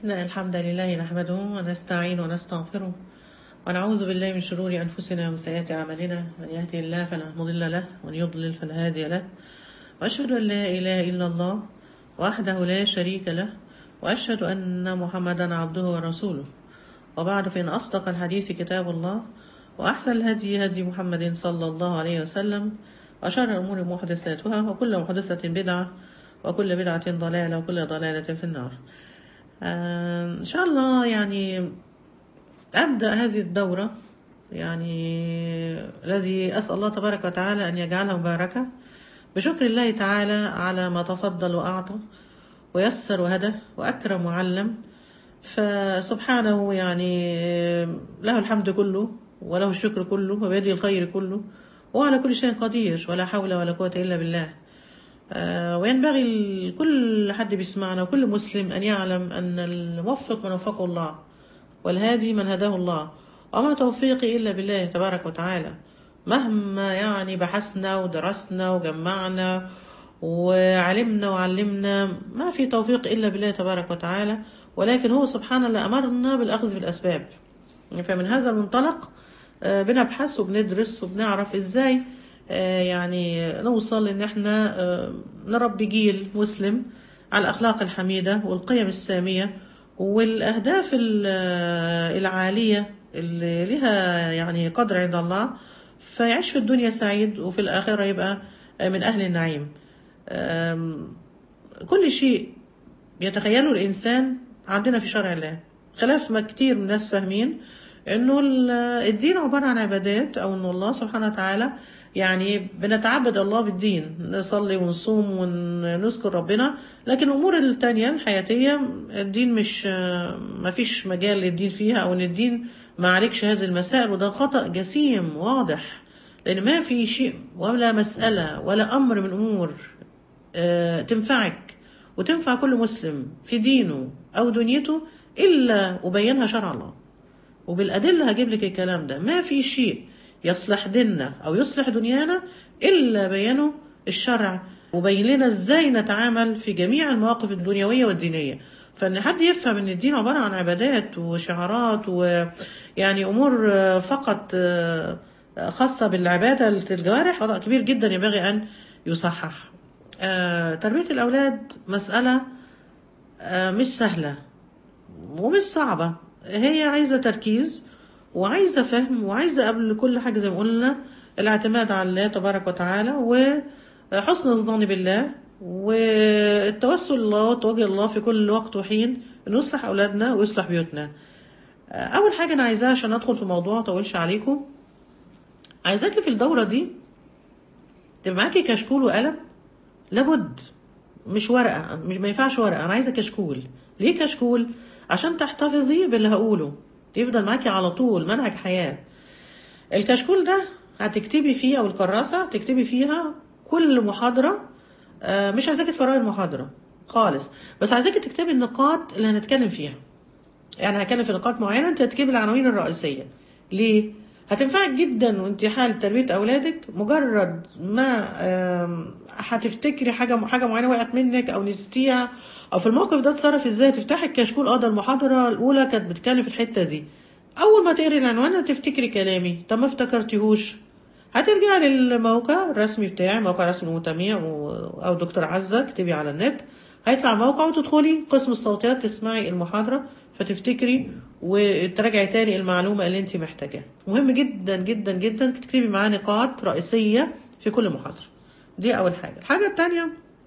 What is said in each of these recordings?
إن الحمد لله نحمده ونستعين ونستغفره ونعوذ بالله من شرور أنفسنا ومن سيئات أعمالنا من يهدي الله فلا مضل له ومن يضلل فلا هادي له وأشهد أن لا إله إلا الله وحده لا شريك له وأشهد أن محمدا عبده ورسوله وبعد فإن أصدق الحديث كتاب الله وأحسن الهدي هدي محمد صلى الله عليه وسلم وشر الأمور محدثاتها وكل محدثة بدعة وكل بدعة ضلالة وكل ضلالة في النار آه، إن شاء الله يعني أبدأ هذه الدورة يعني الذي أسأل الله تبارك وتعالى أن يجعلها مباركة بشكر الله تعالى على ما تفضل وأعطى ويسر وهدى وأكرم وعلم فسبحانه يعني له الحمد كله وله الشكر كله وبيده الخير كله وعلى كل شيء قدير ولا حول ولا قوة إلا بالله آه، وينبغي لكل حد بيسمعنا وكل مسلم أن يعلم أن الموفق من وفقه الله والهادي من هداه الله وما توفيقي إلا بالله تبارك وتعالى مهما يعني بحثنا ودرسنا وجمعنا وعلمنا وعلمنا ما في توفيق إلا بالله تبارك وتعالى ولكن هو سبحانه اللي أمرنا بالأخذ بالأسباب فمن هذا المنطلق آه، بنبحث وبندرس وبنعرف إزاي آه، يعني نوصل إن إحنا آه، نربي جيل مسلم على الأخلاق الحميدة والقيم السامية والأهداف ال- العالية اللي لها يعني قدر عند الله فيعيش في الدنيا سعيد وفي الآخرة يبقى من أهل النعيم أم، كل شيء يتخيله الإنسان عندنا في شرع الله خلاف ما كتير من الناس فاهمين إنه ال- الدين عبارة عن عبادات أو إنه الله سبحانه وتعالى يعني بنتعبد الله بالدين نصلي ونصوم ونذكر ربنا لكن الأمور التانية الحياتية الدين مش ما فيش مجال للدين فيها أو إن الدين ما عليكش هذه المسائل وده خطأ جسيم واضح لأن ما في شيء ولا مسألة ولا أمر من أمور آه، تنفعك وتنفع كل مسلم في دينه أو دنيته إلا وبينها شرع الله وبالأدلة هجيب لك الكلام ده ما في شيء يصلح ديننا أو يصلح دنيانا إلا بينه الشرع وبين لنا إزاي نتعامل في جميع المواقف الدنيوية والدينية فإن حد يفهم إن الدين عبارة عن عبادات وشعارات ويعني أمور آه، فقط آه، خاصة بالعبادة الجوارح خطأ كبير جدا ينبغي أن يصحح آه، تربية الأولاد مسألة آه، مش سهلة ومش صعبة هي عايزة تركيز وعايزة فهم وعايزة قبل كل حاجة زي ما قلنا الاعتماد على الله تبارك وتعالى وحسن الظن بالله والتوسل الله وتوجه الله في كل وقت وحين انه يصلح اولادنا ويصلح بيوتنا اول حاجه انا عايزاها عشان ادخل في موضوع مطولش عليكم عايزاكي في الدوره دي تبقى معاكي كشكول وقلم لابد مش ورقه مش ما ينفعش ورقه انا عايزه كشكول ليه كشكول عشان تحتفظي باللي هقوله يفضل معاكي على طول منهج حياه الكشكول ده هتكتبي فيه او الكراسه تكتبي فيها كل محاضره آه، مش عايزاكي تفرغي المحاضره خالص بس عايزاكي تكتبي النقاط اللي هنتكلم فيها يعني هتكلم في نقاط معينه انت هتكتبي العناوين الرئيسيه ليه هتنفعك جدا وانت حال تربيه اولادك مجرد ما آم، هتفتكري حاجه حاجه معينه وقعت منك او نسيتيها او في الموقف ده اتصرف ازاي تفتحي الكشكول اه ده المحاضره الاولى كانت بتتكلم في الحته دي اول ما تقري العنوان هتفتكري كلامي طب ما افتكرتيهوش هترجعي للموقع الرسمي بتاعي موقع رسمي متميع و- او دكتور عزة اكتبي على النت هيطلع الموقع وتدخلي قسم الصوتيات تسمعي المحاضرة فتفتكري وتراجعي تاني المعلومة اللي انت محتاجاها مهم جدا جدا جدا تكتبي معاه نقاط رئيسية في كل محاضرة دي أول حاجة الحاجة التانية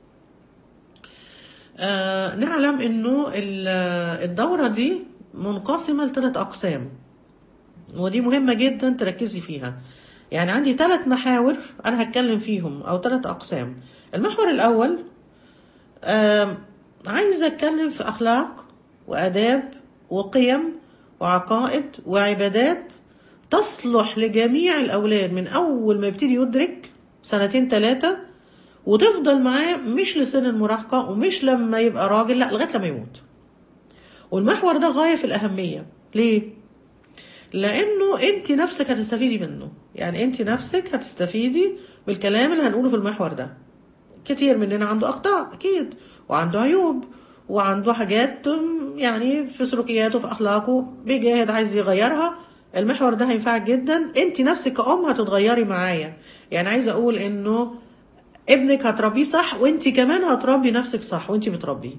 آه نعلم انه ال- الدورة دي منقسمة لثلاث أقسام ودي مهمة جدا تركزي فيها يعني عندي ثلاث محاور أنا هتكلم فيهم أو ثلاث أقسام المحور الأول آم، عايزة أتكلم في أخلاق وآداب وقيم وعقائد وعبادات تصلح لجميع الأولاد من أول ما يبتدي يدرك سنتين ثلاثة وتفضل معاه مش لسن المراهقة ومش لما يبقى راجل لا لغاية لما يموت والمحور ده غاية في الأهمية ليه؟ لأنه أنت نفسك هتستفيدي منه يعني أنت نفسك هتستفيدي بالكلام اللي هنقوله في المحور ده كتير مننا عنده أخطاء أكيد وعنده عيوب وعنده حاجات أم، يعني في سلوكياته في اخلاقه بيجاهد عايز يغيرها المحور ده هينفعك جدا انت نفسك كأم هتتغيري معايا يعني عايزه اقول انه ابنك هتربيه صح وانت كمان هتربي نفسك صح وانت بتربيه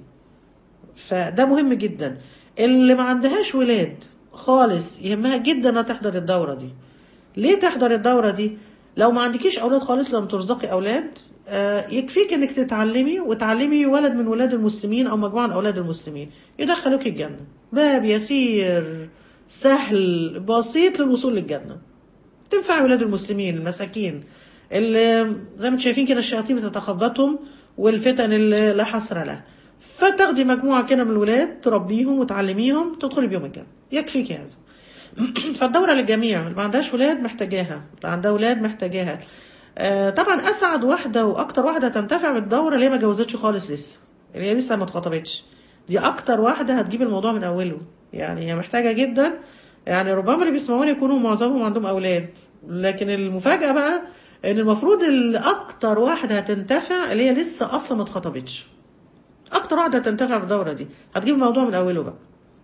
فده مهم جدا اللي ما عندهاش ولاد خالص يهمها جدا انها تحضر الدورة دي ليه تحضر الدورة دي لو ما عندكيش اولاد خالص لم ترزقي اولاد آه، يكفيك انك تتعلمي وتعلمي ولد من ولاد المسلمين او مجموعة من اولاد المسلمين يدخلوك الجنة باب يسير سهل بسيط للوصول للجنة تنفع ولاد المسلمين المساكين اللي زي ما انتم شايفين كده الشياطين بتتخبطهم والفتن اللي لا حصر لها فتاخدي مجموعة كده من الولاد تربيهم وتعلميهم تدخلي بيهم الجنة يكفيك هذا فالدورة للجميع اللي ما عندهاش ولاد محتاجاها اللي عندها ولاد محتاجاها آه، طبعا اسعد واحدة واكتر واحدة تنتفع بالدورة اللي هي ما جوزتش خالص لسه اللي هي لسه ما اتخطبتش دي اكتر واحدة هتجيب الموضوع من اوله يعني هي محتاجة جدا يعني ربما اللي بيسمعوني يكونوا معظمهم عندهم اولاد لكن المفاجأة بقى ان المفروض الاكتر واحدة هتنتفع اللي هي لسه اصلا ما اتخطبتش اكتر واحدة هتنتفع بالدورة دي هتجيب الموضوع من اوله بقى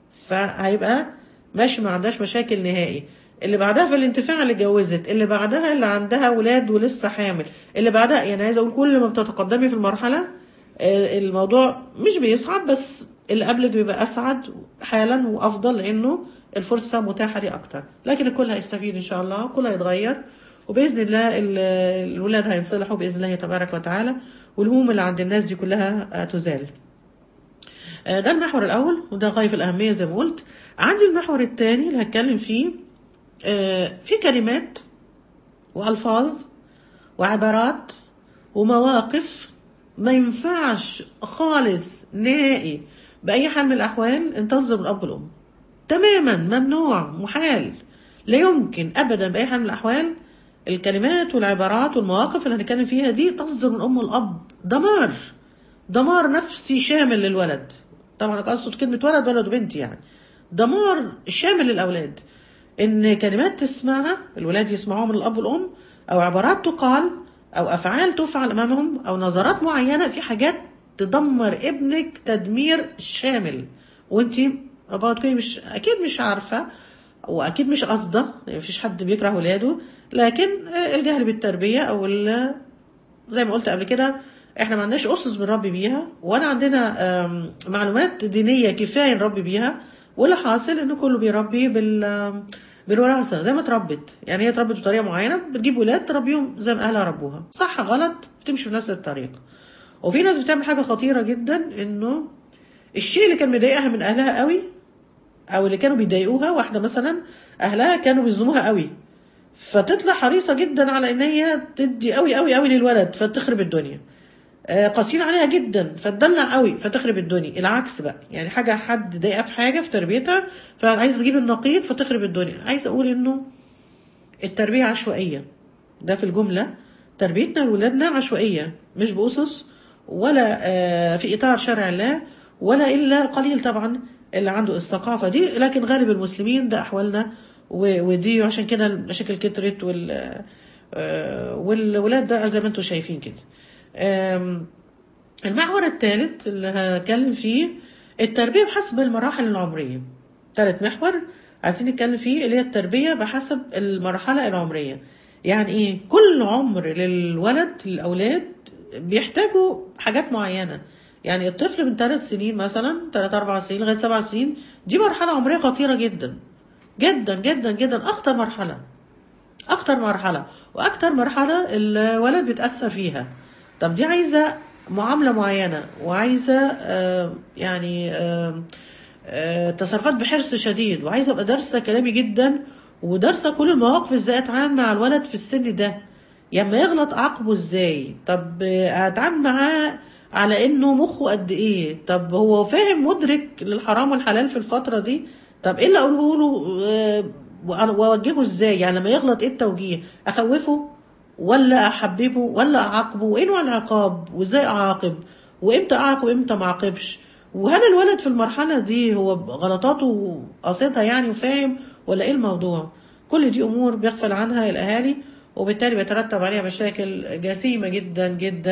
فهيبقى ماشي ما عندهاش مشاكل نهائي اللي بعدها في الانتفاع اللي اتجوزت اللي بعدها اللي عندها ولاد ولسه حامل اللي بعدها يعني عايزه اقول كل ما بتتقدمي في المرحله آه، الموضوع مش بيصعب بس اللي قبلك بيبقى اسعد حالا وافضل لانه الفرصه متاحه لي اكتر لكن الكل هيستفيد ان شاء الله الكل هيتغير وباذن الله ال- الولاد هينصلحوا باذن الله تبارك وتعالى والهموم اللي عند الناس دي كلها آه، تزال آه، ده المحور الأول وده غاية في الأهمية زي ما قلت عندي المحور الثاني اللي هتكلم فيه آه، في كلمات وألفاظ وعبارات ومواقف ما ينفعش خالص نهائي بأي حال من الأحوال أن تصدر من الأب والأم تماما ممنوع محال لا يمكن أبدا بأي حال من الأحوال الكلمات والعبارات والمواقف اللي هنتكلم فيها دي تصدر من أم والأب دمار دمار نفسي شامل للولد طبعا اقصد كلمه ولد ولد وبنت يعني دمار شامل للاولاد ان كلمات تسمعها الولاد يسمعوها من الاب والام او عبارات تقال او افعال تفعل امامهم او نظرات معينه في حاجات تدمر ابنك تدمير شامل وانت ربما تكوني مش اكيد مش عارفه واكيد مش قصده مفيش حد بيكره ولاده لكن الجهل بالتربيه او ال- زي ما قلت قبل كده احنا ما عندناش اسس بنربي بيها ولا عندنا آم، معلومات دينيه كفايه نربي بيها واللي حاصل انه كله بيربي بال آم، بالوراثه زي ما اتربت يعني هي اتربت بطريقه معينه بتجيب ولاد تربيهم زي ما اهلها ربوها صح غلط بتمشي في نفس الطريقه وفي ناس بتعمل حاجه خطيره جدا انه الشيء اللي كان مضايقها من اهلها قوي او اللي كانوا بيضايقوها واحده مثلا اهلها كانوا بيظلموها قوي فتطلع حريصه جدا على ان هي تدي قوي قوي قوي للولد فتخرب الدنيا آه، قاسيين عليها جدا فتدلع قوي فتخرب الدنيا العكس بقى يعني حاجه حد ضايقها في حاجه في تربيتها فعايز تجيب النقيض فتخرب الدنيا عايز اقول انه التربيه عشوائيه ده في الجمله تربيتنا لولادنا عشوائيه مش باسس ولا آه، في اطار شرع الله ولا الا قليل طبعا اللي عنده الثقافه دي لكن غالب المسلمين ده احوالنا و- ودي عشان كده المشاكل كترت وال آه، والولاد ده زي ما انتم شايفين كده آم، المحور الثالث اللي هتكلم فيه التربية بحسب المراحل العمرية ثالث محور عايزين نتكلم فيه اللي هي التربية بحسب المرحلة العمرية يعني ايه كل عمر للولد للأولاد بيحتاجوا حاجات معينة يعني الطفل من ثلاث سنين مثلا ثلاث أربع سنين لغاية سبع سنين دي مرحلة عمرية خطيرة جدا جدا جدا جدا أخطر مرحلة اكتر مرحله واكتر مرحله الولد بيتاثر فيها طب دي عايزه معامله معينه وعايزه آه، يعني آه، آه، تصرفات بحرص شديد وعايزه ابقى دارسه كلامي جدا ودارسه كل المواقف ازاي اتعامل مع الولد في السن ده لما يغلط اعاقبه ازاي طب آه، اتعامل معاه على انه مخه قد ايه طب هو فاهم مدرك للحرام والحلال في الفتره دي طب ايه اللي اقوله له آه، وأنا- واوجهه ازاي يعني لما يغلط ايه التوجيه اخوفه ولا احببه ولا اعاقبه وايه نوع العقاب وازاي اعاقب وامتى اعاقب وامتى ما اعاقبش وهل الولد في المرحله دي هو غلطاته قاصدها يعني وفاهم ولا ايه الموضوع كل دي امور بيغفل عنها الاهالي وبالتالي بيترتب عليها مشاكل جسيمه جدا جدا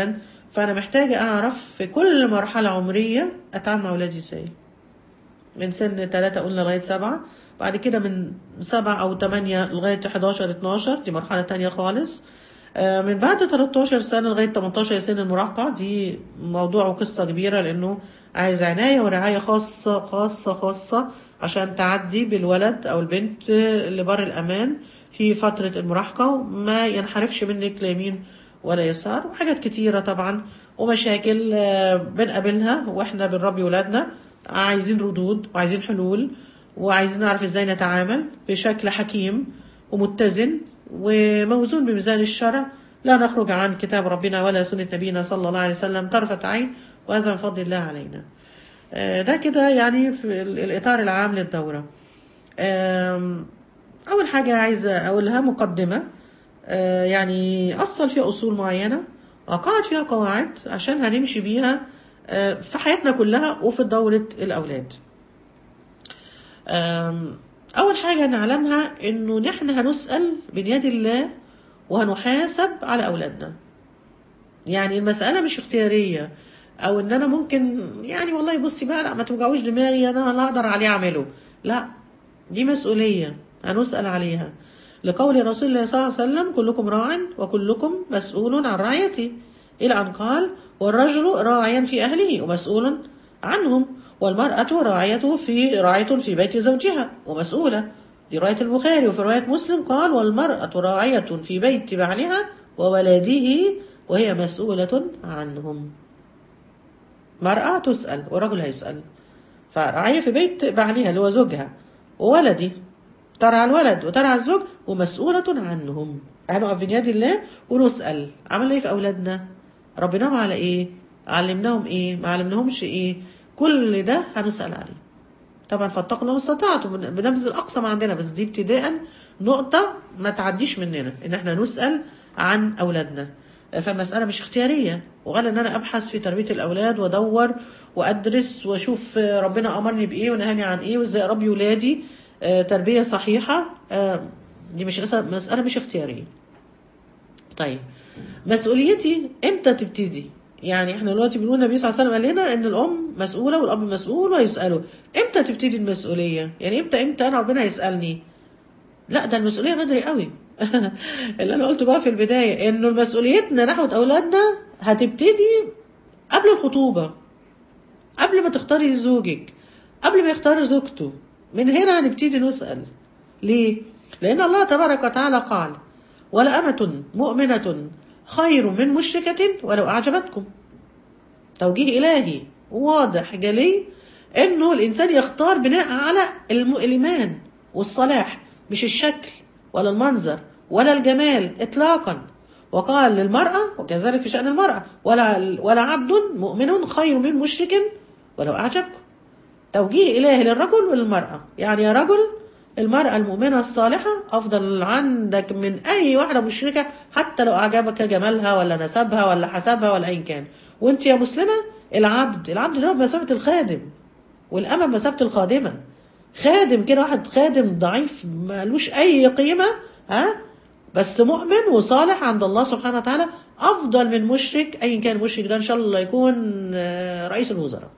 فانا محتاجه اعرف في كل مرحله عمريه اتعامل مع اولادي ازاي من سن 3 قلنا لغايه 7 بعد كده من 7 او 8 لغايه 11 12 دي مرحله تانية خالص آه، من بعد 13 سنه لغايه 18 سن المراهقه دي موضوع وقصه كبيره لانه عايز عنايه ورعايه خاصه خاصه خاصه عشان تعدي بالولد او البنت لبر الامان في فتره المراهقه وما ينحرفش منك لا يمين ولا يسار وحاجات كتيره طبعا ومشاكل آه، بنقابلها واحنا بنربي ولادنا عايزين ردود وعايزين حلول وعايزين نعرف ازاي نتعامل بشكل حكيم ومتزن وموزون بميزان الشرع لا نخرج عن كتاب ربنا ولا سنة نبينا صلى الله عليه وسلم طرفة عين وهذا من فضل الله علينا آه، ده كده يعني في ال- الإطار العام للدورة آم، أول حاجة عايزة أقولها مقدمة آه، يعني أصل فيها أصول معينة وقعد فيها قواعد عشان هنمشي بيها آه، في حياتنا كلها وفي دورة الأولاد آم، أول حاجة نعلمها إنه نحن هنسأل بيد الله وهنحاسب على أولادنا يعني المسألة مش اختيارية أو إن أنا ممكن يعني والله بصي بقى لا ما توجعوش دماغي أنا لا أقدر عليه أعمله لا دي مسؤولية هنسأل عليها لقول رسول الله صلى الله عليه وسلم كلكم راع وكلكم مسؤول عن رعيته إلى أن قال والرجل راعيا في أهله ومسؤول عنهم والمرأة راعية في راعية في بيت زوجها ومسؤولة دي رواية البخاري وفي رواية مسلم قال والمرأة راعية في بيت بعلها وولده وهي مسؤولة عنهم مرأة تسأل ورجل هيسأل فرعية في بيت بعلها اللي هو زوجها وولدي ترعى الولد وترعى الزوج ومسؤولة عنهم هنقف في يد الله ونسأل عملنا ايه في أولادنا ربيناهم على ايه علمناهم ايه ما علمناهمش ايه كل ده هنسأل عليه طبعا فاتقوا الله ما استطعتم بن- بنبذل الاقصى ما عندنا بس دي ابتداء نقطه ما تعديش مننا ان احنا نسال عن اولادنا فالمساله مش اختياريه وغالبا ان انا ابحث في تربيه الاولاد وادور وادرس واشوف ربنا امرني بايه ونهاني عن ايه وازاي اربي ولادي آه، تربيه صحيحه آه، دي مش مساله مش اختياريه طيب مسؤوليتي امتى تبتدي يعني احنا دلوقتي بنقول النبي صلى الله عليه وسلم قال لنا ان الام مسؤوله والاب مسؤول ويساله امتى تبتدي المسؤوليه يعني امتى امتى انا ربنا يسالني لا ده المسؤوليه بدري قوي اللي انا قلته بقى في البدايه انه مسؤوليتنا نحو اولادنا هتبتدي قبل الخطوبه قبل ما تختاري زوجك قبل ما يختار زوجته من هنا هنبتدي نسال ليه لان الله تبارك وتعالى قال ولأمة مؤمنة خير من مشركة ولو أعجبتكم توجيه إلهي واضح جلي إنه الإنسان يختار بناء على الم- الإيمان والصلاح مش الشكل ولا المنظر ولا الجمال إطلاقا وقال للمرأة وكذلك في شأن المرأة ولا ولا عبد مؤمن خير من مشرك ولو أعجبكم توجيه إلهي للرجل وللمرأة يعني يا رجل المرأة المؤمنة الصالحة أفضل عندك من أي واحدة مشركة حتى لو أعجبك جمالها ولا نسبها ولا حسبها ولا أي كان وأنت يا مسلمة العبد العبد ده بمثابة الخادم والأمة بمثابة الخادمة خادم كده واحد خادم ضعيف مالوش أي قيمة ها بس مؤمن وصالح عند الله سبحانه وتعالى أفضل من مشرك أي كان المشرك ده إن شاء الله يكون آه، رئيس الوزراء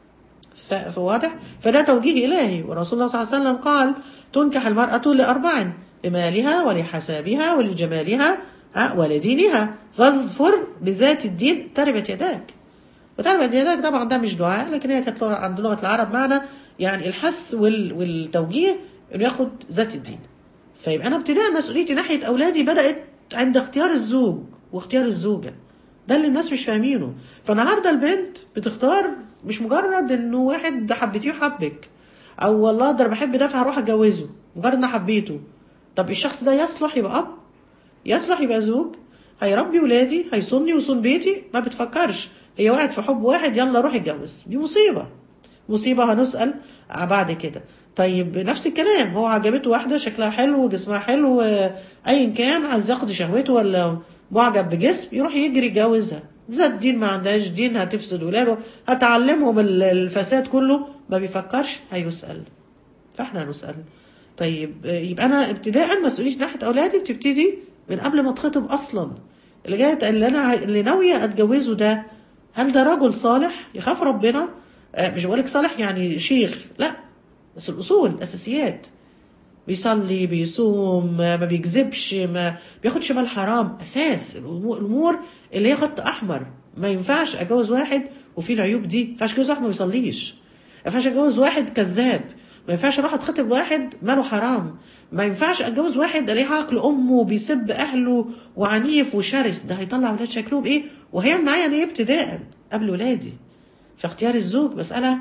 ف- فواضح فده توجيه إلهي ورسول الله صلى الله عليه وسلم قال تنكح المرأة لأربع لمالها ولحسابها ولجمالها ها، ولدينها فاظفر بذات الدين تربت يداك وتربت يداك طبعا ده مش دعاء لكن هي كانت لغة- عند لغة العرب معنى يعني الحث وال- والتوجيه انه ياخد ذات الدين فيبقى انا ابتداء مسؤوليتي ناحيه اولادي بدات عند اختيار الزوج واختيار الزوجه ده اللي الناس مش فاهمينه فالنهارده البنت بتختار مش مجرد انه واحد حبيتيه وحبك او والله ده انا بحب ده فهروح اتجوزه مجرد ان أنا حبيته طب الشخص ده يصلح يبقى اب يصلح يبقى زوج هيربي ولادي هيصوني ويصون بيتي ما بتفكرش هي وقعت في حب واحد يلا روح اتجوز دي مصيبه مصيبه هنسال بعد كده طيب نفس الكلام هو عجبته واحده شكلها حلو وجسمها حلو آه، ايا كان عايز ياخد شهوته ولا معجب بجسم يروح يجري يتجوزها ذات دين ما عندهاش دين هتفسد ولاده هتعلمهم ال- الفساد كله ما بيفكرش هيسأل فاحنا هنسأل طيب آه، يبقى انا ابتداء مسؤوليتي ناحيه اولادي بتبتدي من قبل ما اتخطب اصلا اللي جاي اللي انا عاي- اللي ناويه اتجوزه ده هل ده رجل صالح يخاف ربنا آه، مش بقولك صالح يعني شيخ لا بس الاصول الاساسيات بيصلي بيصوم ما بيكذبش ما بياخدش مال حرام اساس الأمور- الامور اللي هي خط احمر ما ينفعش اتجوز واحد وفيه العيوب دي ما ينفعش اتجوز واحد ما بيصليش ما ينفعش اتجوز واحد كذاب ما ينفعش اروح اتخطب واحد ماله حرام ما ينفعش اتجوز واحد الاقيه عقل امه وبيسب اهله وعنيف وشرس ده هيطلع ولاد شكلهم ايه وهيعمل معايا انا ايه ابتداء قبل ولادي فاختيار الزوج مساله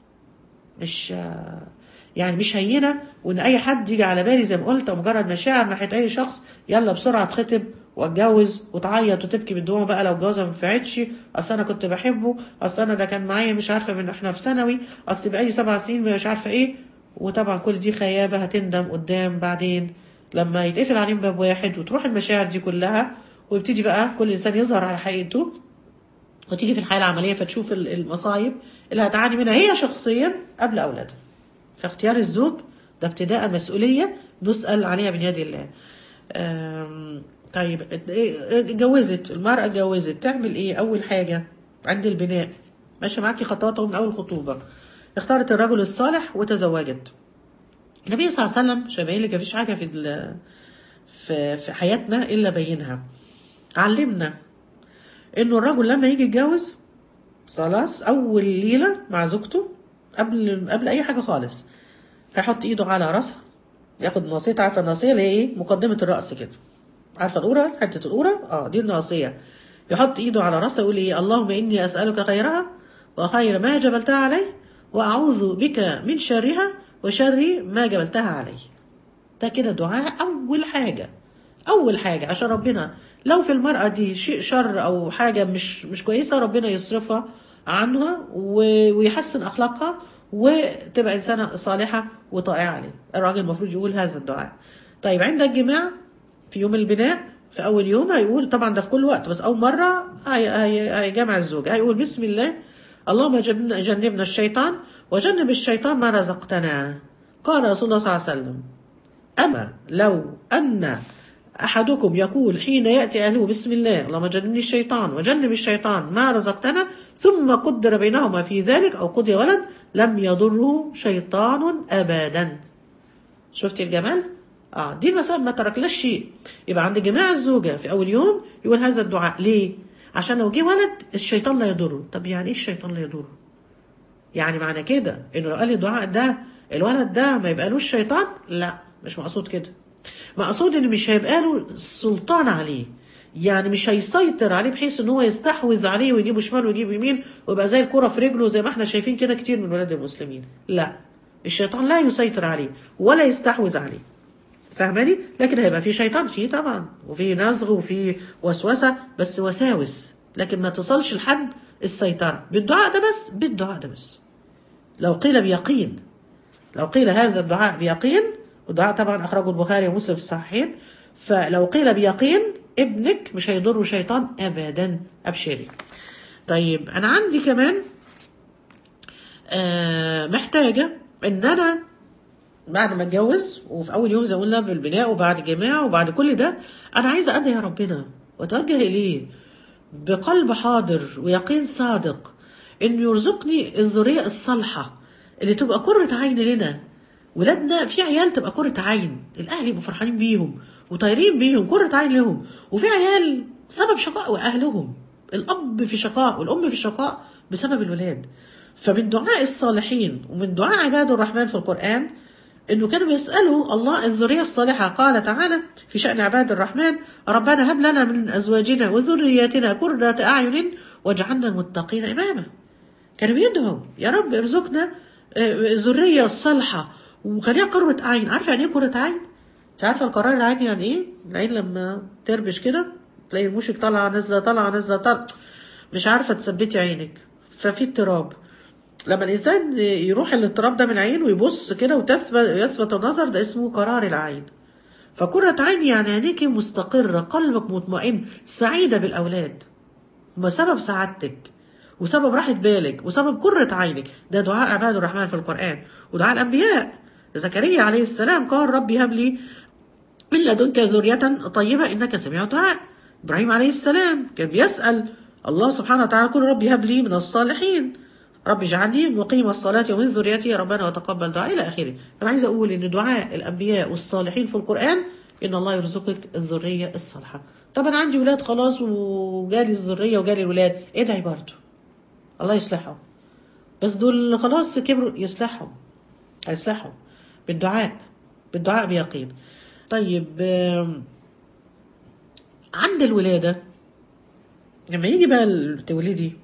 مش يعني مش هينه وان اي حد يجي على بالي زي ما قلت او مجرد مشاعر ناحيه اي شخص يلا بسرعه اتخطب واتجوز وتعيط وتبكي بالدموع بقى لو الجوازه ما نفعتش اصل انا كنت بحبه اصل انا ده كان معايا مش عارفه من احنا في ثانوي اصل بقالي سبع سنين مش عارفه ايه وطبعا كل دي خيابه هتندم قدام بعدين لما يتقفل عليهم باب واحد وتروح المشاعر دي كلها ويبتدي بقى كل انسان يظهر على حقيقته وتيجي في الحياه العمليه فتشوف ال- المصايب اللي هتعاني منها هي شخصيا قبل اولادها فاختيار الزوج ده ابتداء مسؤوليه نسال عليها من يد الله آم، طيب ات- إيه- اتجوزت المرأة اتجوزت تعمل ايه أول حاجة عند البناء ماشية معاكي خطواته من أول خطوبة اختارت الرجل الصالح وتزوجت النبي صلى الله عليه وسلم شبه لك مفيش حاجة في ال- في في حياتنا إلا بينها علمنا إنه الرجل لما يجي يتجوز خلاص أول ليلة مع زوجته قبل قبل أي حاجة خالص هيحط إيده على راسها ياخد ناصية عارفة الناصية اللي هي إيه مقدمة الرأس كده عارفة القورة حتة القورة اه دي الناصية يحط ايده على راسه يقول ايه اللهم اني اسألك خيرها وخير ما جبلتها عليه واعوذ بك من شرها وشر ما جبلتها عليه ده كده دعاء اول حاجة اول حاجة عشان ربنا لو في المرأة دي شيء شر او حاجة مش مش كويسة ربنا يصرفها عنها و- ويحسن اخلاقها وتبقى انسانة صالحة وطائعة عليه الراجل المفروض يقول هذا الدعاء طيب عند الجماع في يوم البناء في اول يوم هيقول طبعا ده في كل وقت بس اول مره هي- هي- هيجمع الزوج هيقول بسم الله اللهم جنبنا, جنبنا الشيطان وجنب الشيطان ما رزقتنا قال رسول الله صلى الله عليه وسلم اما لو ان احدكم يقول حين ياتي اهله بسم الله اللهم جنبني الشيطان وجنب الشيطان ما رزقتنا ثم قدر بينهما في ذلك او قضي ولد لم يضره شيطان ابدا شفتي الجمال؟ اه دي المسألة ما تركلاش شيء يبقى عند جماع الزوجة في أول يوم يقول هذا الدعاء ليه؟ عشان لو جه ولد الشيطان لا يضره طب يعني ايه الشيطان لا يضره؟ يعني معنى كده انه لو قال لي الدعاء ده الولد ده ما يبقالوش شيطان؟ لا مش مقصود كده مقصود ان مش هيبقى له سلطان عليه يعني مش هيسيطر عليه بحيث ان هو يستحوذ عليه ويجيبه شمال ويجيبه يمين ويبقى زي الكرة في رجله زي ما احنا شايفين كده كتير من ولاد المسلمين لا الشيطان لا يسيطر عليه ولا يستحوذ عليه فاهماني لكن هيبقى في شيطان فيه طبعا وفي نزغ وفي وسوسه بس وساوس لكن ما تصلش لحد السيطره بالدعاء ده بس بالدعاء ده بس لو قيل بيقين لو قيل هذا الدعاء بيقين والدعاء طبعا اخرجه البخاري ومسلم في الصحيحين فلو قيل بيقين ابنك مش هيضره شيطان ابدا ابشري طيب انا عندي كمان آه محتاجه ان انا بعد ما اتجوز وفي اول يوم زي ما قلنا بالبناء وبعد جماع وبعد كل ده انا عايزه ادعي ربنا واتوجه اليه بقلب حاضر ويقين صادق انه يرزقني الذريه الصالحه اللي تبقى قره عين لنا ولادنا في عيال تبقى قره عين الاهل يبقوا فرحانين بيهم وطايرين بيهم قره عين لهم وفي عيال سبب شقاء اهلهم الاب في شقاء والام في شقاء بسبب الولاد فمن دعاء الصالحين ومن دعاء عباد الرحمن في القرآن انه كانوا بيسالوا الله الذريه الصالحه قال تعالى في شان عباد الرحمن ربنا هب لنا من ازواجنا وذرياتنا قرة اعين واجعلنا المتقين اماما كانوا بيدعوا يا رب ارزقنا آه، الذريه الصالحه وخليها قرة عين عارفه يعني ايه قرة عين؟ انت عارفه القرار العين يعني ايه؟ العين لما تربش كده تلاقي المشك طالعه نازله طالعه نازله طالعه مش عارفه تثبتي عينك ففي اضطراب لما الانسان يروح الاضطراب ده من العين ويبص كده وتثبت يثبت النظر ده اسمه قرار العين فقرة عين يعني عينيك مستقرة قلبك مطمئن سعيدة بالأولاد هما سبب سعادتك وسبب راحة بالك وسبب قرة عينك ده دعاء عباد الرحمن في القرآن ودعاء الأنبياء زكريا عليه السلام قال ربي هب لي من لدنك ذرية طيبة إنك سميع الدعاء ابراهيم عليه السلام كان بيسال الله سبحانه وتعالى قل ربي هب لي من الصالحين رب اجعلني مقيم الصلاة ومن ذريتي ربنا وتقبل دعاء إلى آخره فأنا عايزة أقول إن دعاء الأنبياء والصالحين في القرآن إن الله يرزقك الذرية الصالحة طب أنا عندي ولاد خلاص وجالي الذرية وجالي الولاد ادعي برضه الله يصلحهم بس دول خلاص كبروا يصلحهم هيصلحهم بالدعاء بالدعاء بيقين طيب آم، عند الولادة لما يجي بقى تولدي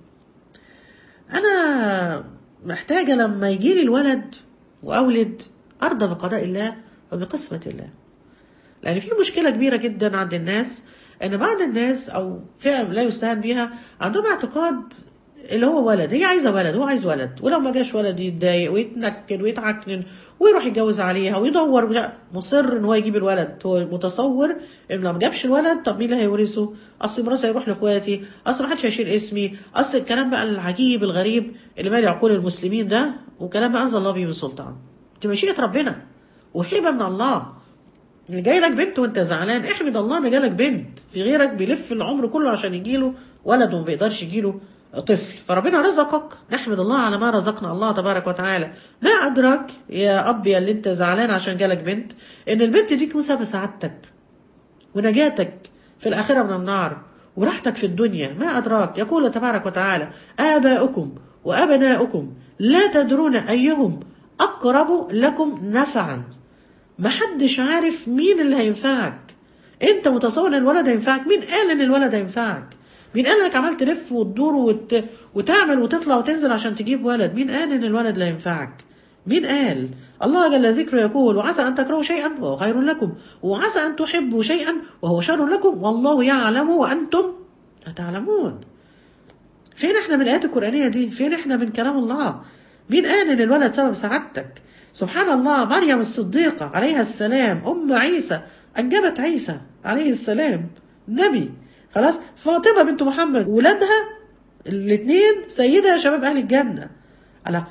أنا محتاجة لما يجيلي الولد وأولد أرضى بقضاء الله وبقسمة الله لأن في مشكلة كبيرة جدا عند الناس إن بعض الناس أو فئة لا يستهان بها عندهم اعتقاد اللي هو ولد هي عايزة ولد هو عايز ولد ولو ما جاش ولد يتضايق ويتنكد ويتعكنن ويروح يتجوز عليها ويدور ولا- مصر ان هو يجيب الولد هو متصور ان لو ما جابش الولد طب مين اللي هيورثه؟ اصل ميراث هيروح لاخواتي، اصل ما حدش هيشيل اسمي، اصل الكلام بقى العجيب الغريب اللي مالي عقول المسلمين ده وكلام ما انزل الله به من سلطان. دي مشيئة ربنا وهبة من الله اللي جاي لك بنت وانت زعلان احمد الله ان جالك بنت في غيرك بيلف العمر كله عشان يجيله ولد وما بيقدرش يجيله طفل فربنا رزقك نحمد الله على ما رزقنا الله تبارك وتعالى ما ادراك يا اب يا اللي انت زعلان عشان جالك بنت ان البنت دي تكون سبب سعادتك ونجاتك في الآخرة من النار وراحتك في الدنيا ما أدراك يقول تبارك وتعالى آباؤكم وأبناؤكم لا تدرون أيهم أقرب لكم نفعا محدش عارف مين اللي هينفعك انت متصور ان الولد هينفعك مين قال ان الولد هينفعك مين قال انك عمال تلف وتدور وت... وتعمل وتطلع وتنزل عشان تجيب ولد مين قال ان الولد لا ينفعك مين قال الله جل ذكره يقول وعسى أن تكرهوا شيئا وهو خير لكم وعسى أن تحبوا شيئا وهو شر لكم والله يعلم وأنتم لا تعلمون فين احنا من الآيات القرآنية دي فين احنا من كلام الله مين قال ان الولد سبب سعادتك سبحان الله مريم الصديقة عليها السلام أم عيسى أنجبت عيسى عليه السلام نبي خلاص فاطمة بنت محمد ولادها الاثنين سيدة شباب أهل الجنة على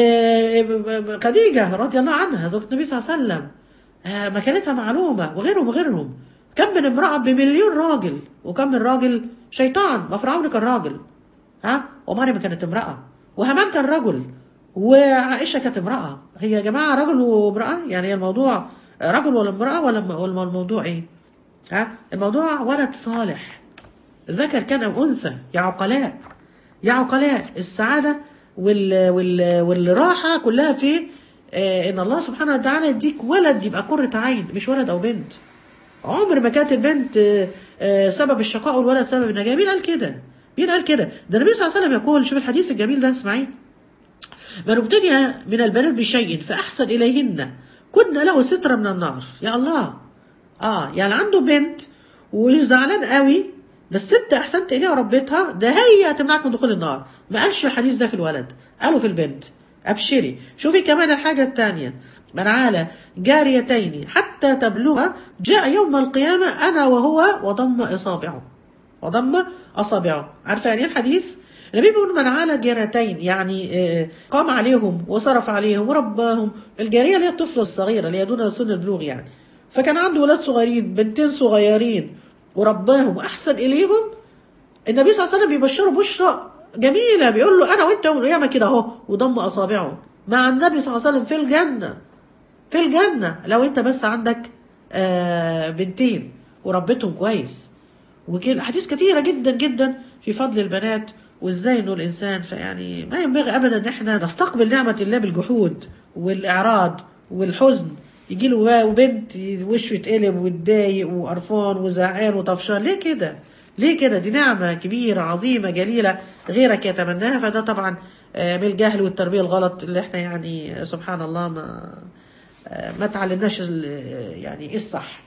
آه، خديجة رضي الله عنها زوجة النبي صلى الله عليه وسلم آه، مكانتها معلومة وغيرهم وغيرهم كم من امرأة بمليون راجل وكم من راجل شيطان ما فرعون كان راجل ها ومريم كانت امرأة وهامان كان رجل وعائشة كانت امرأة هي يا جماعة رجل وامرأة يعني الموضوع رجل ولا امرأة ولا ولا الموضوع ايه ها الموضوع ولد صالح ذكر كان أو أنثى يا عقلاء يا عقلاء السعادة وال وال والراحة كلها في آه إن الله سبحانه وتعالى يديك ولد يبقى قرة عين مش ولد أو بنت عمر ما كانت البنت آه، آه، سبب الشقاء والولد سبب النجاة مين قال كده؟ مين قال كده؟ ده النبي صلى الله عليه وسلم يقول شوف الحديث الجميل ده اسمعيه من ابتلي من البنات بشيء فأحسن إليهن كن له سترة من النار يا الله اه يعني عنده بنت وزعلان قوي بس انت احسنت اليها وربيتها ده هي هتمنعك من دخول النار ما قالش الحديث ده في الولد قالوا في البنت ابشري شوفي كمان الحاجة الثانية من عال جاريتين حتى تبلغ جاء يوم القيامة أنا وهو وضم إصابعه وضم أصابعه عارفة يعني إيه الحديث؟ النبي بيقول من عال جارتين يعني آه، قام عليهم وصرف عليهم ورباهم الجارية اللي هي الطفلة الصغيرة اللي هي دون سن البلوغ يعني فكان عنده ولاد صغيرين بنتين صغيرين ورباهم وأحسن إليهم النبي صلى الله عليه وسلم بيبشره بشرى جميلة بيقول له أنا وأنت يوم القيامة كده أهو وضم أصابعه مع النبي صلى الله عليه وسلم في الجنة في الجنة لو أنت بس عندك آه بنتين وربيتهم كويس وكده حديث كثيرة جدا جدا في فضل البنات وازاي انه الانسان فيعني ما ينبغي ابدا ان احنا نستقبل نعمة الله بالجحود والاعراض والحزن يجي له وبنت وشه يتقلب ويتضايق وقرفان وزعان وطفشان ليه كده؟ ليه كده؟ دي نعمة كبيرة عظيمة جليلة غيرك يتمناها فده طبعا آه، من الجهل والتربية الغلط اللي احنا يعني سبحان الله ما آه، ما تعلمناش ال- يعني ايه الصح.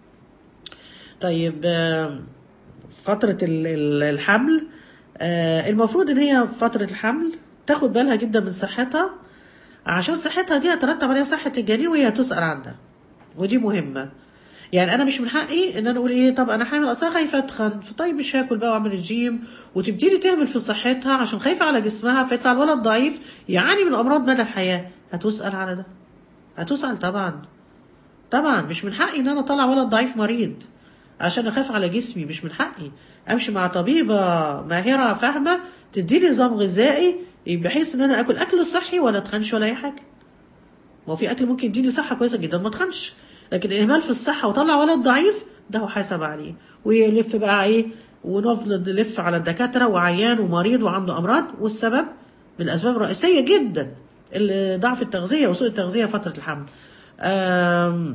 طيب آم، فترة ال- ال- الحمل آه، المفروض ان هي فترة الحمل تاخد بالها جدا من صحتها عشان صحتها دي هترتب عليها صحة الجنين وهي هتسأل عنها ودي مهمة يعني انا مش من حقي ان انا اقول ايه طب انا حامل اصلا خايفه اتخن فطيب مش هاكل بقى واعمل الجيم وتبتدي تعمل في صحتها عشان خايفه على جسمها فيطلع الولد ضعيف يعاني من امراض مدى الحياه هتسال على ده هتسال طبعا طبعا مش من حقي ان انا اطلع ولد ضعيف مريض عشان اخاف على جسمي مش من حقي امشي مع طبيبه ماهره فاهمه تديني نظام غذائي بحيث ان انا اكل اكل صحي ولا اتخنش ولا اي حاجه ما هو في اكل ممكن يديني صحه كويسه جدا ما اتخنش لكن الاهمال في الصحه وطلع ولد ضعيف ده هو حاسب عليه ويلف بقى ايه ونفضل نلف على الدكاتره وعيان ومريض وعنده امراض والسبب من الاسباب الرئيسيه جدا ال- ضعف التغذيه وسوء التغذيه فتره الحمل آم،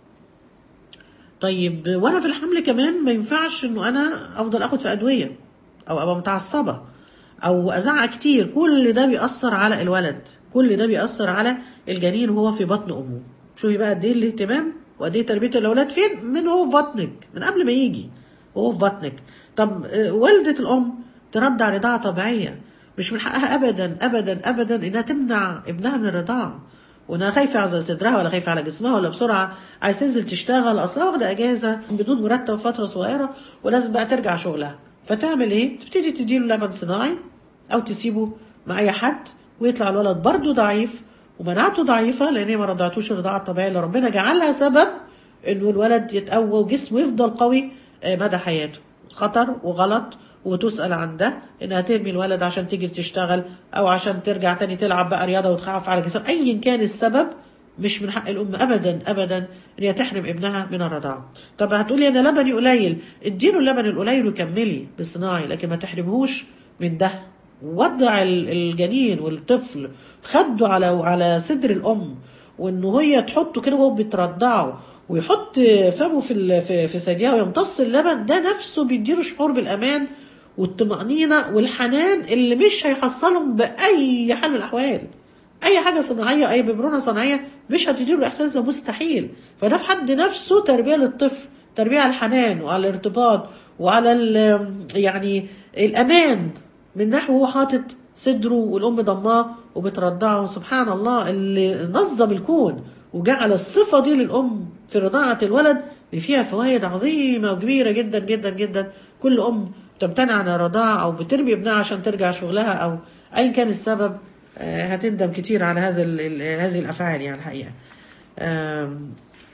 طيب وانا في الحمل كمان ما ينفعش انه انا افضل اخد في ادويه او ابقى متعصبه او ازعق كتير كل ده بيأثر على الولد كل ده بيأثر على الجنين وهو في بطن امه شوفي بقى قد ايه الاهتمام وقد ايه تربيه الاولاد فين من هو في بطنك من قبل ما يجي وهو في بطنك طب آه، والده الام ترضع رضاعه طبيعيه مش من حقها ابدا ابدا ابدا انها تمنع ابنها من الرضاعه وانها خايفه على صدرها ولا خايفه على جسمها ولا بسرعه عايز تنزل تشتغل اصلا واخده اجازه بدون مرتب فتره صغيره ولازم بقى ترجع شغلها فتعمل ايه؟ تبتدي تديله لبن صناعي او تسيبه مع اي حد ويطلع الولد برضه ضعيف ومناعته ضعيفه لان هي ما رضعتوش الرضاعه الطبيعيه اللي ربنا جعلها سبب انه الولد يتقوى وجسمه يفضل قوي آه، مدى حياته خطر وغلط وتسأل عن ده انها ترمي الولد عشان تيجي تشتغل او عشان ترجع تاني تلعب بقى رياضه وتخاف على جسمها ايا كان السبب مش من حق الام ابدا ابدا ان هي تحرم ابنها من الرضاعه طب هتقولي انا لبني قليل اديله اللبن القليل وكملي بالصناعي لكن ما تحرمهوش من ده وضع ال- الجنين والطفل خده على على صدر الام وان هي تحطه كده وهو بترضعه ويحط فمه في ال- في في ثديها ويمتص اللبن ده نفسه بيديله شعور بالامان والطمأنينة والحنان اللي مش هيحصلهم بأي حال من الأحوال أي حاجة صناعية أي ببرونة صناعية مش هتديله الإحساس ده مستحيل فده في حد نفسه تربية للطفل تربية على الحنان وعلى الارتباط وعلى ال- يعني الأمان من نحو هو حاطط صدره والأم ضماه وبترضعه سبحان الله اللي نظم الكون وجعل الصفة دي للأم في رضاعة الولد اللي فيها فوائد عظيمة وكبيرة جدا جدا جدا كل أم تمتنع عن الرضاعة أو بترمي ابنها عشان ترجع شغلها أو أيا كان السبب آه، هتندم كتير على هذا ال- ال- هذه الأفعال يعني الحقيقة آم،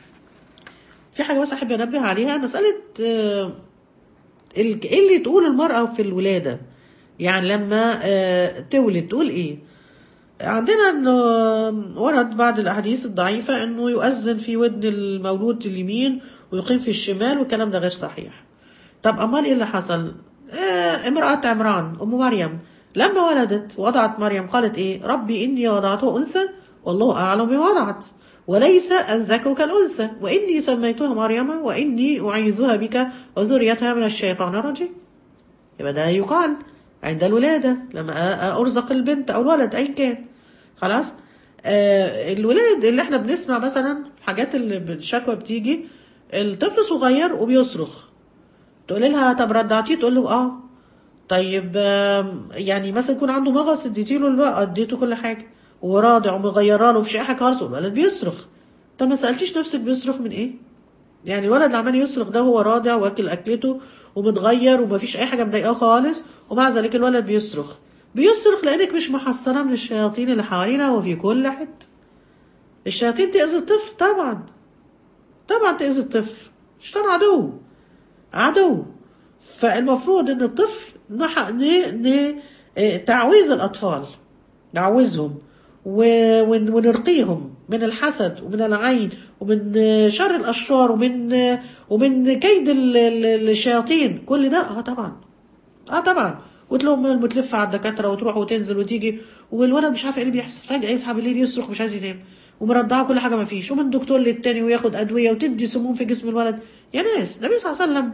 في حاجة بس أحب أنبه عليها مسألة آه، ال- ايه اللي تقول المرأة في الولادة يعني لما آه، تولد تقول ايه عندنا انه ورد بعض الاحاديث الضعيفة انه يؤذن في ودن المولود اليمين ويقيم في الشمال والكلام ده غير صحيح طب امال ايه اللي حصل آه امرأة عمران ام مريم لما ولدت وضعت مريم قالت ايه ربي اني وضعته انثى والله اعلم بما وضعت وليس الذكر كالانثى واني سميتها مريم واني اعيذها بك وذريتها من الشيطان الرجيم يبقى ده يقال عند الولادة لما أ- أرزق البنت أو الولد أي كان خلاص آه الولاد اللي احنا بنسمع مثلا حاجات اللي بالشكوى بتيجي الطفل صغير وبيصرخ تقول لها طب رضعتيه تقول له اه طيب آم، يعني مثلا يكون عنده مغص اديتي له الوقت اديته كل حاجه وراضع ومغيره له مفيش اي حاجه خالص والولد بيصرخ طب ما سالتيش نفسك بيصرخ من ايه؟ يعني الولد اللي عمال يصرخ ده هو راضع واكل اكلته ومتغير ومفيش اي حاجه مضايقاه خالص ومع ذلك الولد بيصرخ بيصرخ لانك مش محصنه من الشياطين اللي حوالينا وفي كل حته الشياطين تاذي الطفل طبعا طبعا تاذي الطفل الشيطان عدو عدو فالمفروض ان الطفل نح... ن... ن... آه، تعويذ الاطفال نعوذهم و... ون... ونرقيهم من الحسد ومن العين ومن آه، شر الاشرار ومن آه، ومن كيد ال- ال- الشياطين كل ده اه طبعا اه طبعا وتلاقيهم متلفه على الدكاتره وتروح وتنزل وتيجي والولد مش عارف ايه اللي بيحصل فجاه يصحى بالليل يصرخ مش عايز ينام ومرضعه كل حاجه ما فيش ومن دكتور للتاني وياخد ادويه وتدي سموم في جسم الولد يا ناس النبي صلى الله عليه وسلم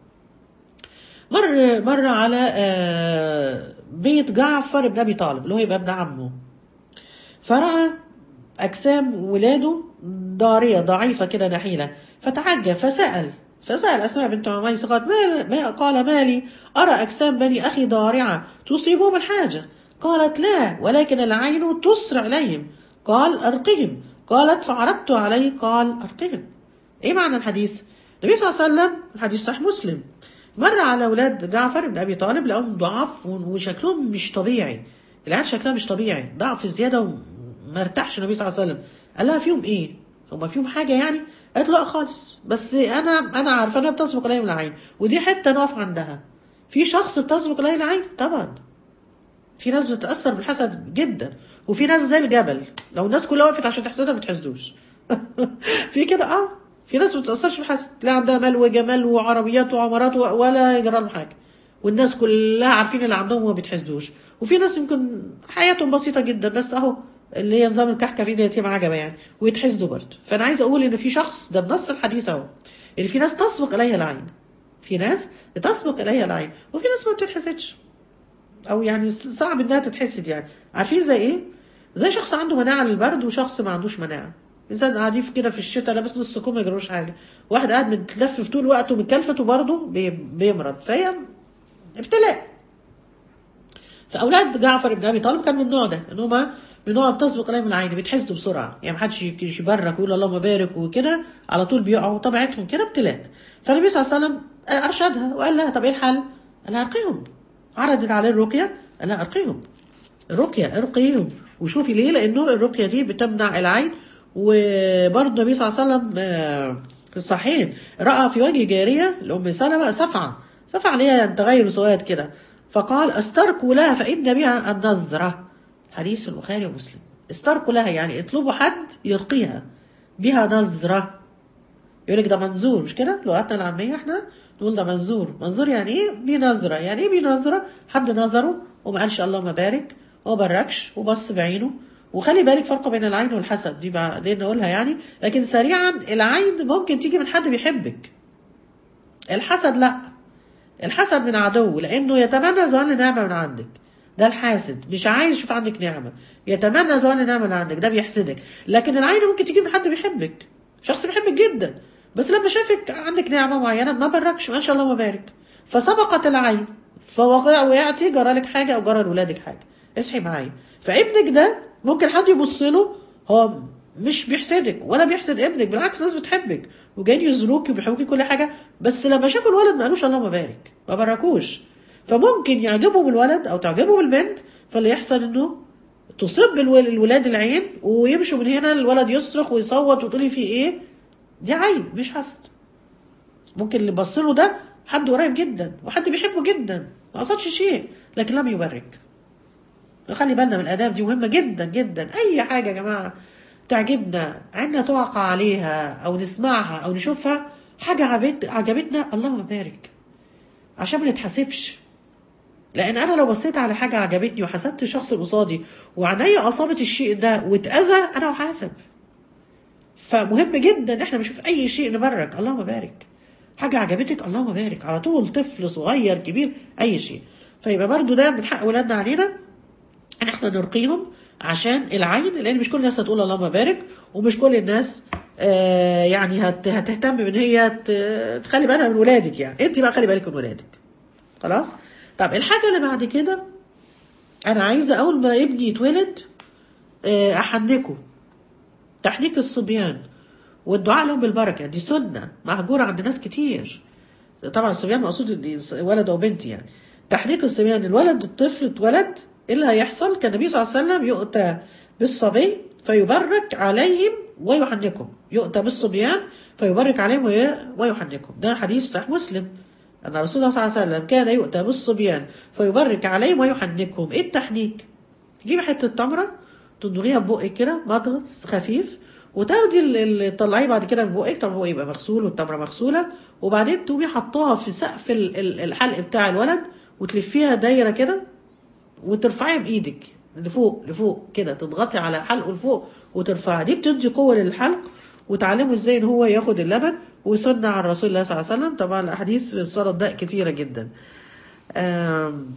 مر مر على آه، بيت جعفر بن ابي طالب اللي هو يبقى ابن عمه فراى اجسام ولاده ضاريه ضعيفه كده نحيله فتعجب فسال فسال اسماء بنت عميس قالت ما, ما قال مالي ارى اجسام بني اخي ضارعه تصيبهم الحاجه قالت لا ولكن العين تسرع اليهم قال ارقهم قالت فعرضت عليه قال ارقهم ايه معنى الحديث النبي صلى الله عليه وسلم الحديث صحيح مسلم مر على اولاد جعفر بن ابي طالب لقاهم ضعاف وشكلهم مش طبيعي العيال شكلها مش طبيعي ضعف زياده وما ارتاحش النبي صلى الله عليه وسلم قال لها فيهم ايه هم فيهم حاجه يعني قالت له لا خالص بس انا انا عارفه انها بتسبق الي من العين ودي حته نقف عندها في شخص بتسبق الي العين طبعا في ناس بتتاثر بالحسد جدا وفي ناس زي الجبل لو الناس كلها وقفت عشان تحسدها ما بتحسدوش في كده اه في ناس ما بتتاثرش بالحسد تلاقي عندها مال وجمال وعربيات وعمارات و- ولا يجرى لهم حاجه والناس كلها عارفين اللي عندهم وما بيتحسدوش وفي ناس يمكن حياتهم بسيطه جدا بس اهو اللي هي نظام الكحكه في يتيم عجبه يعني ويتحسدوا برضه فانا عايزه اقول ان في شخص ده بنص الحديث اهو ان في ناس تسبق اليها العين في ناس تسبق اليها العين وفي ناس ما بتتحسدش او يعني صعب انها تتحسد يعني عارفين زي ايه زي شخص عنده مناعه للبرد وشخص ما عندوش مناعه انسان قاعدين في كده في الشتاء لابس نص كم ما يجروش حاجه واحد قاعد متلفف طول وقته متكلفت وبرضه بي- بيمرض فهي ابتلاء فاولاد جعفر بن ابي طالب كان من النوع ده ان هم من نوع بتسبق عليهم العين بيتحسدوا بسرعه يعني ما حدش يبرك ويقول اللهم بارك وكده على طول بيقعوا طبيعتهم كده ابتلاء فالنبي صلى الله عليه وسلم ارشدها وقال لها طب ايه الحل؟ قال لها ارقيهم عرضت عليه الرقيه قال لها ارقيهم الرقيه ارقيهم وشوفي ليه لانه الرقيه دي بتمنع العين وبرضه النبي صلى الله عليه وسلم آه، في الصحيحين راى في وجه جاريه لام سلمه سفعه سفعه اللي هي تغير سواد كده فقال استركوا لها فان بها النظره حديث البخاري ومسلم استركوا لها يعني اطلبوا حد يرقيها بها نظره يقول لك ده منظور مش كده لغتنا العاميه احنا نقول ده منظور منظور يعني ايه بنظره يعني ايه بنظره حد نظره وما قالش اللهم بارك وما بركش وبص بعينه وخلي بالك فرق بين العين والحسد دي بعدين نقولها يعني لكن سريعا العين ممكن تيجي من حد بيحبك الحسد لا الحسد من عدو لانه يتمنى زوال النعمه من عندك ده الحاسد مش عايز يشوف عندك نعمه يتمنى زوال النعمه اللي عندك ده بيحسدك لكن العين ممكن تيجي من حد بيحبك شخص بيحبك جدا بس لما شافك عندك نعمه معينه ما بركش ما شاء الله ما بارك فسبقت العين فوقع وقعتي جرى لك حاجه او جرى لولادك حاجه اصحي معايا فابنك ده ممكن حد يبص له هو مش بيحسدك ولا بيحسد ابنك بالعكس ناس بتحبك وجايين يزوروكي وبيحبوكي كل حاجه بس لما شافوا الولد ما قالوش اللهم بارك ما باركوش فممكن يعجبهم الولد او تعجبهم البنت فاللي يحصل انه تصب الول- الولاد العين ويمشوا من هنا الولد يصرخ ويصوت وتقولي في ايه دي عين مش حسد ممكن اللي بص له ده حد قريب جدا وحد بيحبه جدا ما قصدش شيء لكن لم يبرك خلي بالنا من الاداب دي مهمه جدا جدا اي حاجه يا جماعه تعجبنا عنا توقع عليها او نسمعها او نشوفها حاجه عجبت عجبتنا اللهم بارك عشان ما نتحاسبش لان انا لو بصيت على حاجه عجبتني وحسدت الشخص اللي قصادي وعينيا اصابت الشيء ده واتاذى انا وحاسب فمهم جدا ان احنا بنشوف اي شيء نبرك اللهم بارك حاجه عجبتك اللهم بارك على طول طفل صغير كبير اي شيء فيبقى برضو ده من حق ولادنا علينا ان احنا نرقيهم عشان العين لان مش كل الناس هتقول اللهم بارك ومش كل الناس آه يعني هت هتهتم بان هي ت- تخلي بالها من ولادك يعني انت بقى خلي بالك من ولادك خلاص طب الحاجه اللي بعد كده انا عايزه اول ما ابني يتولد آه، احنكه تحنيك الصبيان والدعاء لهم بالبركه دي سنه مهجوره عند ناس كتير طبعا الصبيان مقصود دي ولد او بنت يعني تحنيك الصبيان الولد الطفل اتولد ايه اللي هيحصل كان النبي صلى الله عليه وسلم يؤتى بالصبي فيبرك عليهم ويحنكهم يؤتى بالصبيان فيبرك عليهم وي- ويحنكهم ده حديث صحيح مسلم أن رسول الله صلى الله عليه وسلم كان يؤتى بالصبيان فيبرك عليهم ويحنكهم إيه التحنيك؟ تجيبي حتة تمرة تضغيها ببقك كده مضغ خفيف وتاخدي ال- اللي تطلعيه بعد كده من بقك طبعا بقك يبقى مغسول والتمرة مغسولة وبعدين تقومي حطاها في سقف ال- ال- الحلق بتاع الولد وتلفيها دايرة كده وترفعيها بايدك لفوق لفوق كده تضغطي على حلقه لفوق وترفعها دي بتدي قوه للحلق وتعلمه ازاي ان هو ياخد اللبن وسنة عن رسول الله صلى الله عليه وسلم طبعا الاحاديث في الصلاه ده كتيره جدا آم،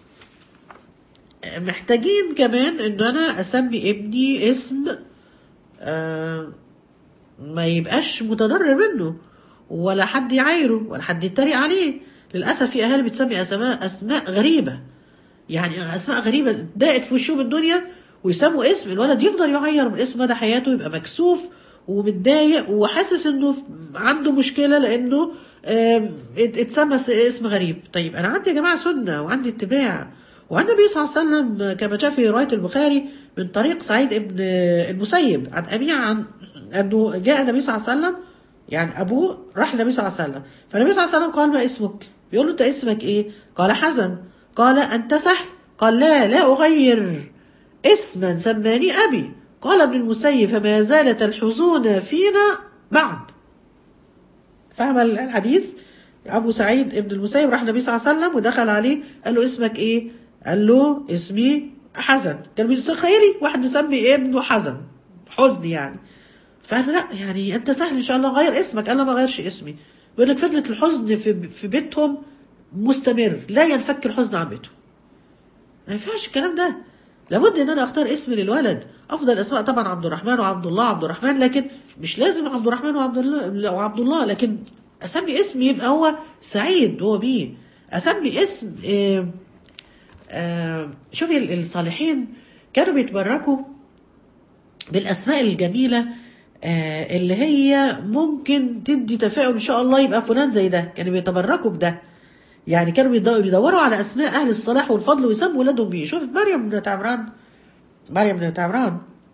محتاجين كمان ان انا اسمي ابني اسم آم، ما يبقاش متضرر منه ولا حد يعايره ولا حد يتريق عليه للاسف في اهالي بتسمي اسماء اسماء غريبه يعني اسماء غريبه ضاقت في وشهم الدنيا ويسموا اسم الولد يفضل يعير من الاسم ده حياته يبقى مكسوف ومتضايق وحاسس انه عنده مشكله لانه آم، ات- اتسمى س- اسم غريب طيب انا عندي يا جماعه سنه وعندي اتباع وعن النبي صلى الله عليه وسلم كما جاء في روايه البخاري من طريق سعيد ابن المسيب عن ابي عن انه جاء النبي صلى الله عليه وسلم يعني ابوه راح للنبي صلى الله عليه وسلم فالنبي صلى الله عليه وسلم قال ما اسمك بيقول له انت اسمك ايه قال حزن قال انت سهل قال لا لا اغير اسما سماني ابي قال ابن المسيب فما زالت الحزون فينا بعد فهم الحديث ابو سعيد ابن المسيب راح النبي صلى الله عليه وسلم ودخل عليه قال له اسمك ايه قال له اسمي حزن كان بيتخيلي واحد مسمي ابنه حزن حزن يعني فقال له لا يعني انت سهل ان شاء الله غير اسمك قال له ما غيرش اسمي بيقول لك فضلت الحزن في في بيتهم مستمر لا ينفك الحزن عن بيتهم ما ينفعش الكلام ده لابد ان انا اختار اسم للولد افضل الاسماء طبعا عبد الرحمن وعبد الله عبد الرحمن لكن مش لازم عبد الرحمن وعبد الله وعبد الله لكن اسمي اسم يبقى هو سعيد هو بيه اسمي اسم آه آه شوفي الصالحين كانوا بيتبركوا بالاسماء الجميله آه اللي هي ممكن تدي تفاؤل ان شاء الله يبقى فلان زي ده كانوا بيتبركوا بده يعني كانوا بيدوروا على اسماء اهل الصلاح والفضل ويسموا ولادهم بيه شوف مريم بنت عمران مريم بنت عمران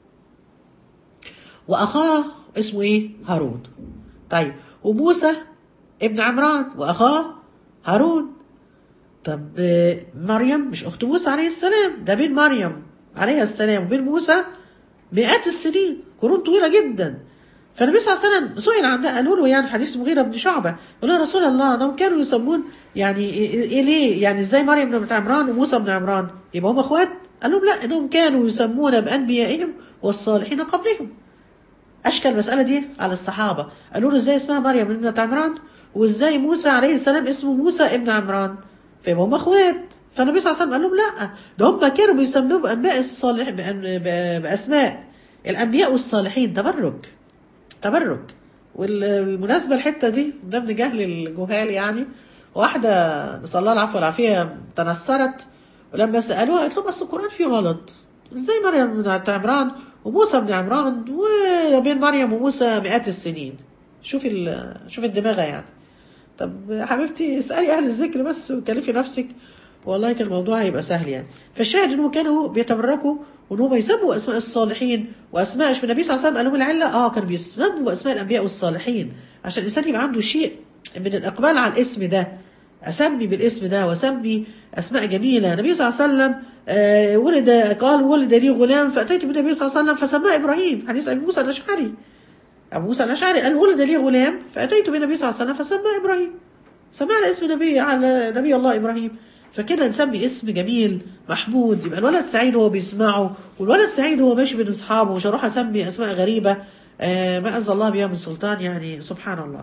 واخاه اسمه ايه هارون طيب وموسى ابن عمران واخاه هارون طب مريم مش اخت موسى عليه السلام ده بين مريم عليه السلام وبين موسى مئات السنين قرون طويله جدا فالنبي صلى الله عليه وسلم سئل عن ده قالوا له يعني في حديث مغيره بن شعبه قال له يا رسول الله انهم كانوا يسمون يعني ايه ليه يعني ازاي مريم بن عمران وموسى بن عمران يبقى هم اخوات؟ قال لهم لا انهم كانوا يسمون بانبيائهم والصالحين قبلهم اشكل المساله دي على الصحابه قالوا له ازاي اسمها مريم بنت عمران وازاي موسى عليه السلام اسمه موسى ابن عمران فيبقى هم اخوات فالنبي صلى الله عليه وسلم قال لهم لا ده هم كانوا بيسموه بانباء الصالح باسماء الانبياء والصالحين تبرك تبرك والمناسبة الحتة دي ده من جهل الجهال يعني واحدة نسأل الله العفو والعافية تنصرت ولما سألوها قالت لهم بس القرآن فيه غلط ازاي مريم بن عمران وموسى بن عمران وبين مريم وموسى مئات السنين شوفي شوفي الدماغة يعني طب حبيبتي اسألي أهل الذكر بس وكلفي نفسك والله كان الموضوع هيبقى سهل يعني فالشاهد انهم كانوا بيتبركوا وان هم يسموا اسماء الصالحين واسماء شوف النبي صلى الله عليه وسلم قال لهم العله اه كانوا بيسموا باسماء الانبياء والصالحين عشان الانسان يبقى عنده شيء من الاقبال على الاسم ده اسمي بالاسم ده واسمي اسماء جميله النبي صلى الله عليه وسلم آه ولد قال ولد لي غلام فاتيت بالنبي صلى الله عليه وسلم فسماه ابراهيم حديث ابي موسى الاشعري ابو موسى الاشعري قال ولد لي غلام فاتيت بالنبي صلى الله عليه وسلم فسماه ابراهيم سماه على اسم نبي على نبي الله ابراهيم فكده نسمي اسم جميل محمود يبقى الولد سعيد وهو بيسمعه والولد سعيد وهو ماشي بين اصحابه مش هروح اسمي اسماء غريبه آه ما انزل الله بها من سلطان يعني سبحان الله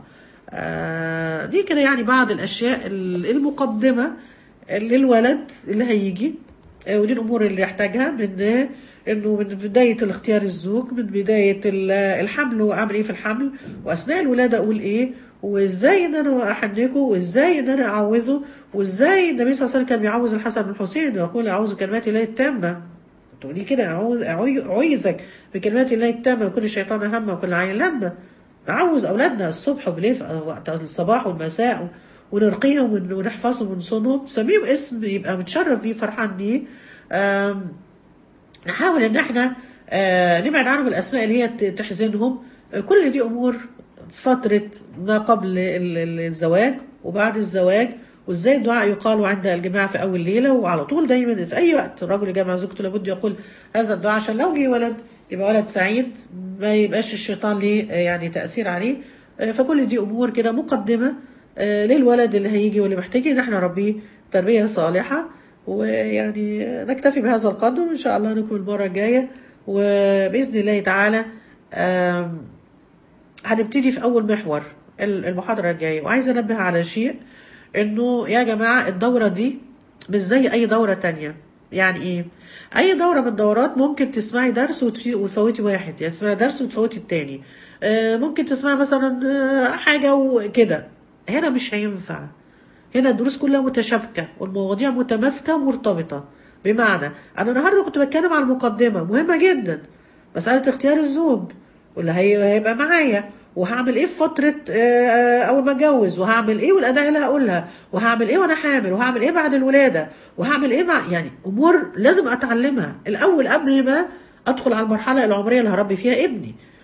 آه دي كده يعني بعض الاشياء المقدمه للولد اللي هيجي آه ودي الامور اللي يحتاجها من انه من بدايه الاختيار الزوج من بدايه الحمل واعمل ايه في الحمل واثناء الولاده اقول ايه وازاي ان انا احنكه وازاي ان انا اعوزه وازاي النبي صلى الله عليه وسلم كان بيعوز الحسن بن الحسين ويقول اعوذ بكلمات الله التامه تقولي كده اعوذ اعوذك بكلمات الله التامه وكل شيطان هم وكل عين لما نعوز اولادنا الصبح وبالليل وقت الصباح والمساء ونرقيهم ونحفظهم ونصونهم نسميهم اسم يبقى متشرف بيه فرحان بيه نحاول ان احنا نبعد عنهم الاسماء اللي هي تحزنهم كل دي امور فترة ما قبل الزواج وبعد الزواج وازاي الدعاء يقال عند الجماعة في أول ليلة وعلى طول دايما في أي وقت الرجل يجمع زوجته لابد يقول هذا الدعاء عشان لو جه ولد يبقى ولد سعيد ما يبقاش الشيطان ليه يعني تأثير عليه فكل دي أمور كده مقدمة للولد اللي هيجي واللي محتاج إن احنا نربيه تربية صالحة ويعني نكتفي بهذا القدر وإن شاء الله نكون المرة الجاية وبإذن الله تعالى هنبتدي في أول محور المحاضرة الجاية وعايزة أنبه على شيء إنه يا جماعة الدورة دي مش زي أي دورة تانية يعني إيه؟ أي دورة من الدورات ممكن تسمعي درس وتفوتي واحد يعني تسمعي درس وتفوتي التاني ممكن تسمعي مثلا حاجة وكده هنا مش هينفع هنا الدروس كلها متشابكة والمواضيع متماسكة ومرتبطة بمعنى أنا النهاردة كنت بتكلم عن المقدمة مهمة جدا مسألة اختيار الزوج واللي هيبقى معايا وهعمل ايه في فترة اول ما اتجوز وهعمل ايه والاداء اللي هقولها وهعمل ايه وانا حامل وهعمل ايه بعد الولادة وهعمل ايه مع يعني امور لازم اتعلمها الاول قبل ما ادخل على المرحلة العمرية اللي هربي فيها ابني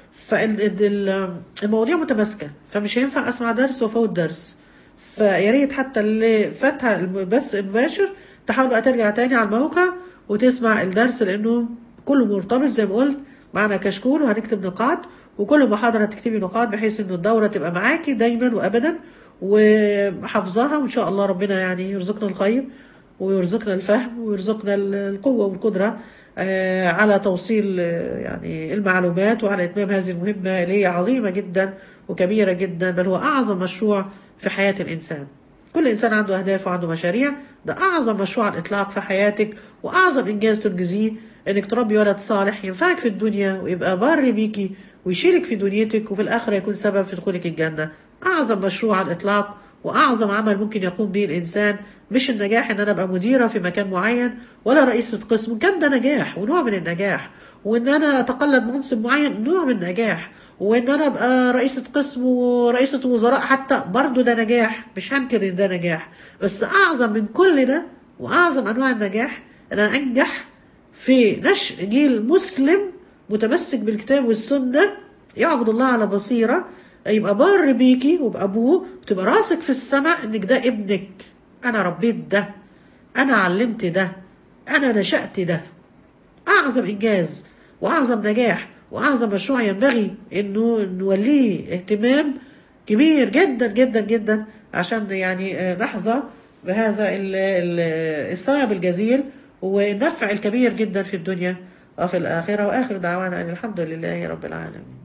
فالمواضيع متماسكه فمش هينفع اسمع درس وافوت درس فيا ريت حتى اللي فاتها البث المباشر تحاول بقى ترجع تاني على الموقع وتسمع الدرس لانه كله مرتبط زي ما قلت معنا كشكول وهنكتب نقاط وكل محاضرة تكتبي نقاط بحيث انه الدورة تبقى معاكي دايما وابدا وحافظاها وان شاء الله ربنا يعني يرزقنا الخير ويرزقنا الفهم ويرزقنا القوة والقدرة آه، على توصيل آه، يعني المعلومات وعلى اتمام هذه المهمة اللي هي عظيمة جدا وكبيرة جدا بل هو اعظم مشروع في حياة الانسان كل انسان عنده اهداف وعنده مشاريع ده اعظم مشروع على الاطلاق في حياتك واعظم انجاز تنجزيه انك تربي ولد صالح ينفعك في الدنيا ويبقى بار بيكي ويشيلك في دنيتك وفي الاخره يكون سبب في دخولك الجنه اعظم مشروع على الاطلاق واعظم عمل ممكن يقوم به الانسان مش النجاح ان انا ابقى مديره في مكان معين ولا رئيسه قسم كان ده نجاح ونوع من النجاح وان انا اتقلد منصب معين نوع من النجاح وان انا ابقى رئيسة قسم ورئيسة وزراء حتى برضو ده نجاح مش هنكر ان ده نجاح بس اعظم من كل ده واعظم انواع النجاح ان انا انجح في نشء جيل مسلم متمسك بالكتاب والسنة يعبد الله على بصيرة يبقى بار بيكي وبأبوه وتبقى راسك في السماء انك ده ابنك انا ربيت ده انا علمت ده انا نشأت ده اعظم انجاز واعظم نجاح واعظم مشروع ينبغي انه نوليه اهتمام كبير جدا جدا جدا عشان يعني آه، نحظى بهذا ال- ال- الثواب الجزيل والنفع الكبير جدا في الدنيا وفي الآخرة وآخر دعوانا أن الحمد لله رب العالمين